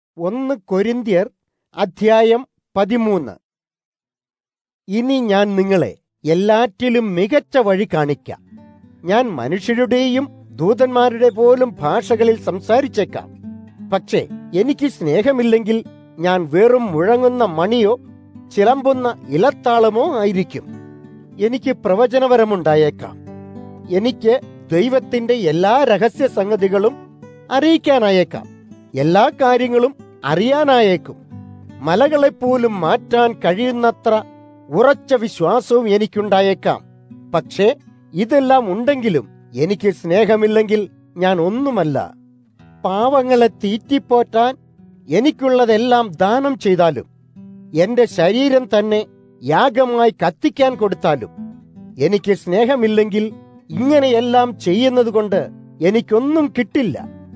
ഒന്ന് കൊരിന്ത്യർ അധ്യായം പതിമൂന്ന് ഇനി ഞാൻ നിങ്ങളെ എല്ലാറ്റിലും മികച്ച വഴി കാണിക്കാം ഞാൻ മനുഷ്യരുടെയും ദൂതന്മാരുടെ പോലും ഭാഷകളിൽ സംസാരിച്ചേക്കാം പക്ഷേ എനിക്ക് സ്നേഹമില്ലെങ്കിൽ ഞാൻ വെറും മുഴങ്ങുന്ന മണിയോ ചിലമ്പുന്ന ഇലത്താളമോ ആയിരിക്കും എനിക്ക് പ്രവചനപരമുണ്ടായേക്കാം എനിക്ക് ദൈവത്തിന്റെ എല്ലാ രഹസ്യ സംഗതികളും അറിയിക്കാനായേക്കാം എല്ലാ കാര്യങ്ങളും അറിയാനായേക്കും മലകളെപ്പോലും മാറ്റാൻ കഴിയുന്നത്ര ഉറച്ച വിശ്വാസവും എനിക്കുണ്ടായേക്കാം പക്ഷേ ഇതെല്ലാം ഉണ്ടെങ്കിലും എനിക്ക് സ്നേഹമില്ലെങ്കിൽ ഞാൻ ഒന്നുമല്ല പാവങ്ങളെ തീറ്റിപ്പോറ്റാൻ എനിക്കുള്ളതെല്ലാം ദാനം ചെയ്താലും എന്റെ ശരീരം തന്നെ യാഗമായി കത്തിക്കാൻ കൊടുത്താലും എനിക്ക് സ്നേഹമില്ലെങ്കിൽ ഇങ്ങനെയെല്ലാം ചെയ്യുന്നത് കൊണ്ട് എനിക്കൊന്നും കിട്ടില്ല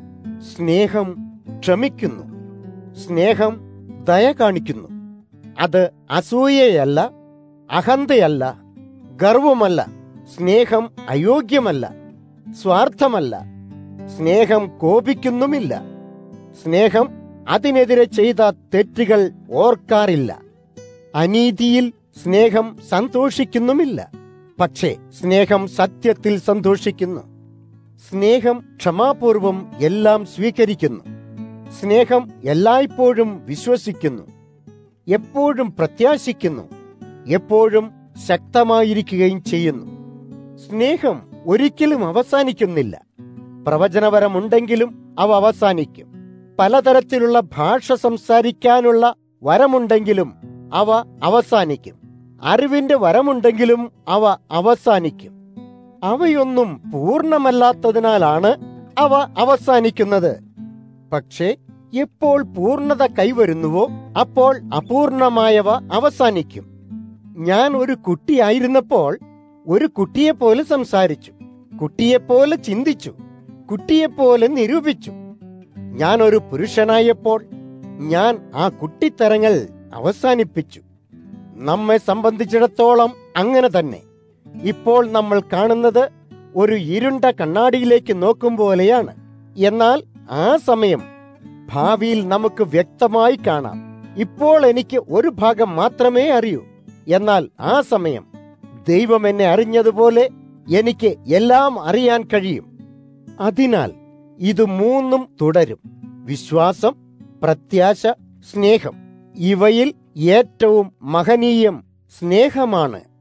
സ്നേഹം ക്ഷമിക്കുന്നു സ്നേഹം ദയ കാണിക്കുന്നു അത് അസൂയയല്ല അഹന്തയല്ല ഗർവമല്ല സ്നേഹം അയോഗ്യമല്ല സ്വാർത്ഥമല്ല സ്നേഹം കോപിക്കുന്നുമില്ല സ്നേഹം അതിനെതിരെ ചെയ്ത തെറ്റുകൾ ഓർക്കാറില്ല അനീതിയിൽ സ്നേഹം സന്തോഷിക്കുന്നുമില്ല പക്ഷേ സ്നേഹം സത്യത്തിൽ സന്തോഷിക്കുന്നു സ്നേഹം ക്ഷമാപൂർവം എല്ലാം സ്വീകരിക്കുന്നു സ്നേഹം എല്ലായ്പ്പോഴും വിശ്വസിക്കുന്നു എപ്പോഴും പ്രത്യാശിക്കുന്നു എപ്പോഴും ശക്തമായിരിക്കുകയും ചെയ്യുന്നു സ്നേഹം ഒരിക്കലും അവസാനിക്കുന്നില്ല പ്രവചനപരമുണ്ടെങ്കിലും അവ അവസാനിക്കും പലതരത്തിലുള്ള ഭാഷ സംസാരിക്കാനുള്ള വരമുണ്ടെങ്കിലും അവ അവസാനിക്കും അറിവിന്റെ വരമുണ്ടെങ്കിലും അവ അവസാനിക്കും അവയൊന്നും പൂർണ്ണമല്ലാത്തതിനാലാണ് അവ അവസാനിക്കുന്നത് പക്ഷേ എപ്പോൾ പൂർണ്ണത കൈവരുന്നുവോ അപ്പോൾ അപൂർണമായവ അവസാനിക്കും ഞാൻ ഒരു കുട്ടിയായിരുന്നപ്പോൾ ഒരു കുട്ടിയെപ്പോലെ സംസാരിച്ചു കുട്ടിയെപ്പോലെ ചിന്തിച്ചു കുട്ടിയെപ്പോലെ നിരൂപിച്ചു ഞാൻ ഒരു പുരുഷനായപ്പോൾ ഞാൻ ആ കുട്ടിത്തരങ്ങൾ അവസാനിപ്പിച്ചു നമ്മെ സംബന്ധിച്ചിടത്തോളം അങ്ങനെ തന്നെ ഇപ്പോൾ നമ്മൾ കാണുന്നത് ഒരു ഇരുണ്ട കണ്ണാടിയിലേക്ക് നോക്കും പോലെയാണ് എന്നാൽ ആ സമയം ഭാവിയിൽ നമുക്ക് വ്യക്തമായി കാണാം ഇപ്പോൾ എനിക്ക് ഒരു ഭാഗം മാത്രമേ അറിയൂ എന്നാൽ ആ സമയം ദൈവം എന്നെ അറിഞ്ഞതുപോലെ എനിക്ക് എല്ലാം അറിയാൻ കഴിയും അതിനാൽ ഇത് മൂന്നും തുടരും വിശ്വാസം പ്രത്യാശ സ്നേഹം ഇവയിൽ ഏറ്റവും മഹനീയം സ്നേഹമാണ്